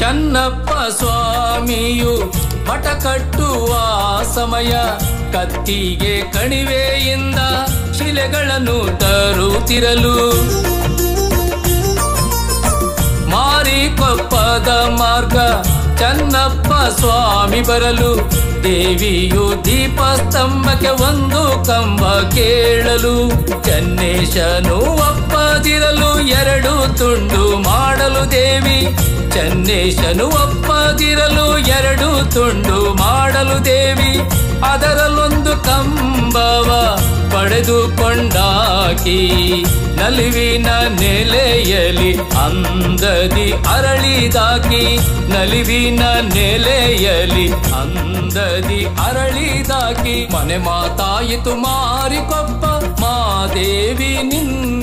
ಚನ್ನಪ್ಪ ಸ್ವಾಮಿಯು ಮಠ ಕಟ್ಟುವ ಸಮಯ ಕತ್ತಿಗೆ ಕಣಿವೆಯಿಂದ ಶಿಲೆಗಳನ್ನು ತರುತ್ತಿರಲು ಮಾರಿಕೊಪ್ಪದ ಮಾರ್ಗ ಚನ್ನಪ್ಪ ಸ್ವಾಮಿ ಬರಲು ದೇವಿಯು ದೀಪಸ್ತಂಭಕ್ಕೆ ಒಂದು ಕಂಬ ಕೇಳಲು ಚನ್ನೇಶನು ಒಪ್ಪದಿರಲು ಎರಡು ತುಂಡು ಮಾಡಲು ದೇವಿ ಚನ್ನೇಶನು ಒಪ್ಪದಿರಲು ಎರಡು ತುಂಡು ಮಾಡಲು ದೇವಿ ಅದರಲ್ಲೊಂದು ಕಂಬವ ಪಡೆದುಕೊಂಡಾಕಿ ನಲಿವಿನ ನೆಲೆಯಲಿ ಅಂದದಿ ಅರಳಿದಾಕಿ ನಲಿವಿನ ನೆಲೆಯಲಿ ಅಂದದಿ ಅರಳಿದಾಕಿ ಮನೆ ಮಾತಾಯಿತು ಮಾರಿಕೊಪ್ಪ ಮಾದೇವಿ ನಿನ್ನ